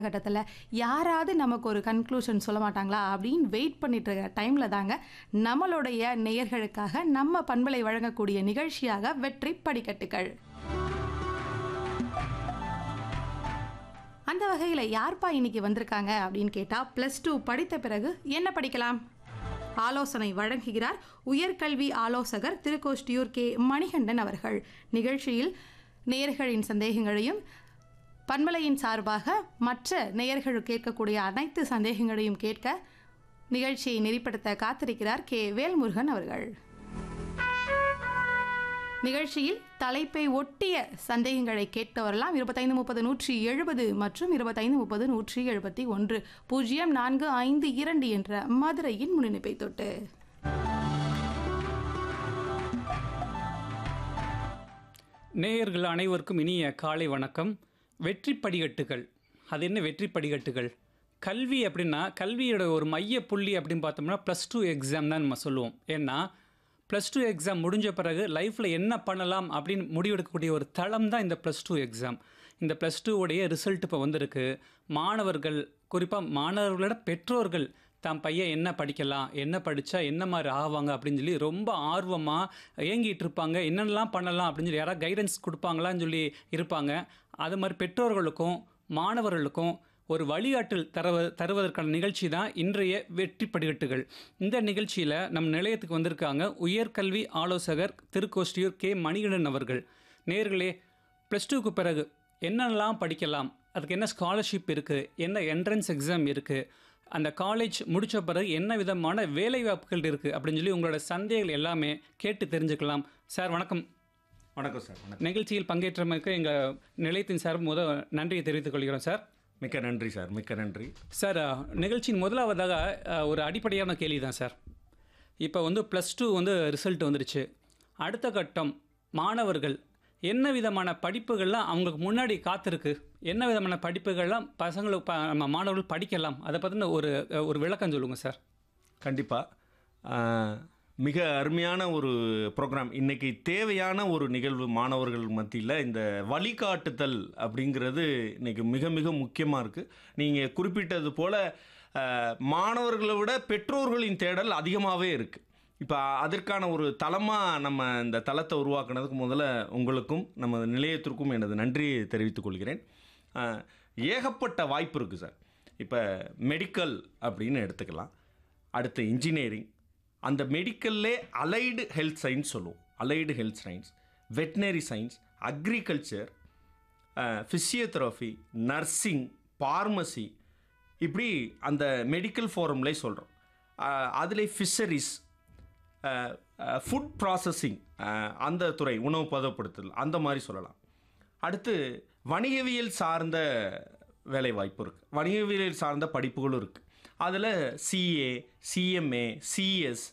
கட்டத்தில் யாராவது நமக்கு ஒரு கன்க்ளூஷன் சொல்ல மாட்டாங்களா அப்படின்னு வெயிட் பண்ணிட்டு இருக்கிற டைமில் தாங்க நம்மளுடைய நேயர்களுக்காக நம்ம பண்பலை வழங்கக்கூடிய நிகழ்ச்சியாக வெற்றி படிக்கட்டுகள் அந்த வகையில் யார்ப்பா இன்னைக்கு வந்திருக்காங்க அப்படின்னு கேட்டால் ப்ளஸ் டூ படித்த பிறகு என்ன படிக்கலாம் ஆலோசனை வழங்குகிறார் உயர்கல்வி ஆலோசகர் திருக்கோஷ்டியூர் கே மணிகண்டன் அவர்கள் நிகழ்ச்சியில் நேயர்களின் சந்தேகங்களையும் பண்பலையின் சார்பாக மற்ற நேயர்கள் கேட்கக்கூடிய அனைத்து சந்தேகங்களையும் கேட்க நிகழ்ச்சியை நெறிப்படுத்த காத்திருக்கிறார் கே வேல்முருகன் அவர்கள் நிகழ்ச்சியில் தலைப்பை ஒட்டிய சந்தேகங்களை கேட்க வரலாம் இருபத்தைந்து முப்பது நூற்றி எழுபது மற்றும் இருபத்தைந்து முப்பது நூற்றி எழுபத்தி ஒன்று பூஜ்ஜியம் நான்கு ஐந்து இரண்டு என்ற மதுரையின் முன்னிணைப்பை தொட்டு நேயர்கள் அனைவருக்கும் இனிய காலை வணக்கம் வெற்றி படிகட்டுகள் அது என்ன வெற்றி படிகட்டுகள் கல்வி அப்படின்னா கல்வியோட ஒரு மைய புள்ளி அப்படின்னு பார்த்தோம்னா ப்ளஸ் டூ எக்ஸாம் தான் நம்ம சொல்லுவோம் ஏன்னா ப்ளஸ் டூ எக்ஸாம் முடிஞ்ச பிறகு லைஃப்பில் என்ன பண்ணலாம் அப்படின்னு முடிவெடுக்கக்கூடிய ஒரு தளம் தான் இந்த ப்ளஸ் டூ எக்ஸாம் இந்த ப்ளஸ் டூவுடைய ரிசல்ட் இப்போ வந்திருக்கு மாணவர்கள் குறிப்பாக மாணவர்களோட பெற்றோர்கள் தான் பையன் என்ன படிக்கலாம் என்ன படித்தா என்ன மாதிரி ஆவாங்க அப்படின்னு சொல்லி ரொம்ப ஆர்வமாக ஏங்கிட்டு இருப்பாங்க என்னென்னலாம் பண்ணலாம் அப்படின்னு சொல்லி யாராவது கைடன்ஸ் கொடுப்பாங்களான்னு சொல்லி இருப்பாங்க அது மாதிரி பெற்றோர்களுக்கும் மாணவர்களுக்கும் ஒரு வழிகாட்டல் தருவ தருவதற்கான நிகழ்ச்சி தான் இன்றைய வெற்றி படிக்கட்டுகள் இந்த நிகழ்ச்சியில் நம் நிலையத்துக்கு வந்திருக்காங்க உயர்கல்வி ஆலோசகர் திருக்கோஷ்டியூர் கே மணிகண்டன் அவர்கள் நேர்களே ப்ளஸ் டூக்கு பிறகு என்னென்னலாம் படிக்கலாம் அதுக்கு என்ன ஸ்காலர்ஷிப் இருக்குது என்ன என்ட்ரன்ஸ் எக்ஸாம் இருக்குது அந்த காலேஜ் முடித்த பிறகு என்ன விதமான வேலை வாய்ப்புகள் இருக்குது அப்படின்னு சொல்லி உங்களோட சந்தேகங்கள் எல்லாமே கேட்டு தெரிஞ்சுக்கலாம் சார் வணக்கம் வணக்கம் சார் வணக்கம் நிகழ்ச்சியில் பங்கேற்றமைக்கு எங்கள் நிலையத்தின் சார்பு முத நன்றியை தெரிவித்துக் கொள்கிறோம் சார் மிக்க நன்றி சார் மிக்க நன்றி சார் அஹ், நிகழ்ச்சியின் முதலாவதாக அஹ், ஒரு அடிப்படையான கேள்வி தான் சார் இப்போ வந்து ப்ளஸ் டூ வந்து ரிசல்ட் வந்துருச்சு அடுத்த கட்டம் மாணவர்கள் என்ன விதமான படிப்புகள்லாம் அவங்களுக்கு முன்னாடி காத்திருக்கு என்ன விதமான படிப்புகள்லாம் பசங்களுக்கு ப- நம்ம மாணவர்கள் படிக்கலாம் அதை பற்றின ஒரு அஹ், ஒரு விளக்கம் சொல்லுங்கள் சார் கண்டிப்பாக மிக அருமையான ஒரு ப்ரோக்ராம் இன்னைக்கு தேவையான ஒரு நிகழ்வு மாணவர்கள் மத்தியில் இந்த வழிகாட்டுதல் அப்படிங்கிறது இன்னைக்கு மிக மிக முக்கியமாக இருக்குது நீங்கள் குறிப்பிட்டது போல் அஹ், மாணவர்களை விட பெற்றோர்களின் தேடல் அதிகமாகவே இருக்குது இப்போ அதற்கான ஒரு தளமாக நம்ம இந்த தளத்தை உருவாக்குனதுக்கு முதல்ல உங்களுக்கும் நம்ம நிலையத்திற்கும் எனது நன்றியை தெரிவித்துக் கொள்கிறேன் அஹ், ஏகப்பட்ட வாய்ப்பு இருக்குது சார் இப்போ மெடிக்கல் அப்படின்னு எடுத்துக்கலாம் அடுத்து இன்ஜினியரிங் அந்த மெடிக்கல்லே அலைடு ஹெல்த் சயின்ஸ் சொல்லுவோம் allied health science veterinary science agriculture physiotherapy nursing pharmacy இப்படி அந்த மெடிக்கல் ஃபோரம்லே சொல்கிறோம் அதில் ஃபிஷரிஸ் ஃபுட் ப்ராசஸிங் அந்த துறை உணவு பதப்படுத்தல் அந்த மாதிரி சொல்லலாம் அடுத்து வணிகவியல் சார்ந்த வேலை வாய்ப்பு இருக்குது வணிகவியல் சார்ந்த படிப்புகளும் இருக்குது அதில் சிஏ சிஎம்ஏ சிஎஸ்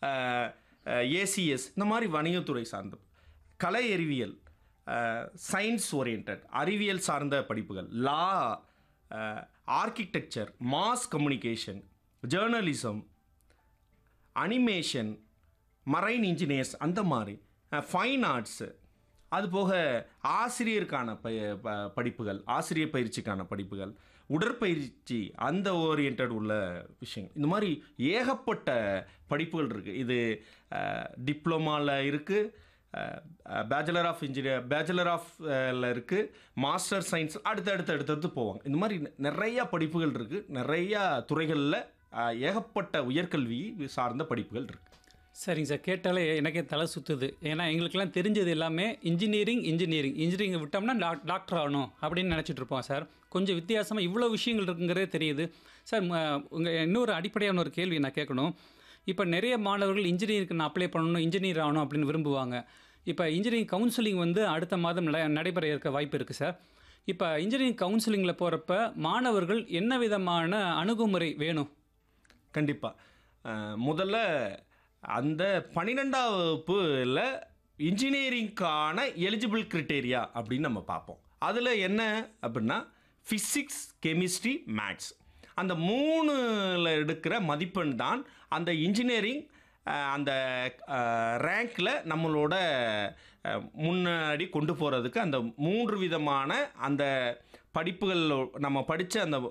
ஏசிஎஸ் இந்த மாதிரி வணிகத்துறை சார்ந்த கலை அறிவியல் சயின்ஸ் ஓரியன்ட் அறிவியல் சார்ந்த படிப்புகள் law architecture mass communication journalism animation marine engineers அந்த மாதிரி ஃபைன் ஆர்ட்ஸு அது போக ஆசிரியருக்கான ப ப- படிப்புகள் ஆசிரியர் பயிற்சிக்கான படிப்புகள் உடற்பயிற்சி அந்த ஓரியன்ட் உள்ள விஷயங்கள் இந்த மாதிரி ஏகப்பட்ட படிப்புகள் இருக்குது இது டிப்ளமாவில் இருக்குது bachelor of engineer bachelor of இருக்குது மாஸ்டர் சயின்ஸ் அடுத்து அடுத்து அடுத்தடுத்து போவாங்க இந்த மாதிரி நிறையா படிப்புகள் இருக்குது நிறையா துறைகளில் அஹ், ஏகப்பட்ட உயர்கல்வி சார்ந்த படிப்புகள் இருக்குது சரிங்க சார் கேட்டாலே எனக்கே தலை சுற்றுது ஏன்னா எங்களுக்கெல்லாம் தெரிஞ்சது எல்லாமே இன்ஜினியரிங் இன்ஜினியரிங் இன்ஜினியரிங் விட்டோம்னா டாக் டாக்டர் ஆகணும் அப்படின்னு நினச்சிட்டு இருப்போம் சார் கொஞ்சம் வித்தியாசமாக இவ்வளோ விஷயங்கள் இருக்குங்கிறதே தெரியுது சார் உங்கள் இன்னொரு அடிப்படையான ஒரு கேள்வி நான் கேட்கணும் இப்போ நிறைய மாணவர்கள் இன்ஜினியருக்கு நான் அப்ளை பண்ணணும் இன்ஜினியர் ஆகணும் அப்படின்னு விரும்புவாங்க இப்போ இன்ஜினியரிங் கவுன்சிலிங் வந்து அடுத்த மாதம் நட நடைபெற இருக்க வாய்ப்பு இருக்குது சார் இப்போ இன்ஜினியரிங் கவுன்சிலிங்கில் போகிறப்ப மாணவர்கள் என்ன விதமான அணுகுமுறை வேணும் கண்டிப்பாக முதல்ல அந்த பன்னிரெண்டாம் வகுப்புல இன்ஜினியரிங்க்கான எலிஜிபிள் கிரிட்டேரியா அப்படின்னு நம்ம பார்ப்போம் அதில் என்ன அப்படின்னா ஃபிசிக்ஸ் கெமிஸ்ட்ரி மேத்ஸ் அந்த மூணுல எடுக்கிற மதிப்பெண் தான் அந்த இன்ஜினியரிங் அந்த ரேங்க்கில் நம்மளோட அஹ், முன்னாடி கொண்டு போகிறதுக்கு அந்த மூன்று விதமான அந்த படிப்புகள் நம்ம படித்த அந்த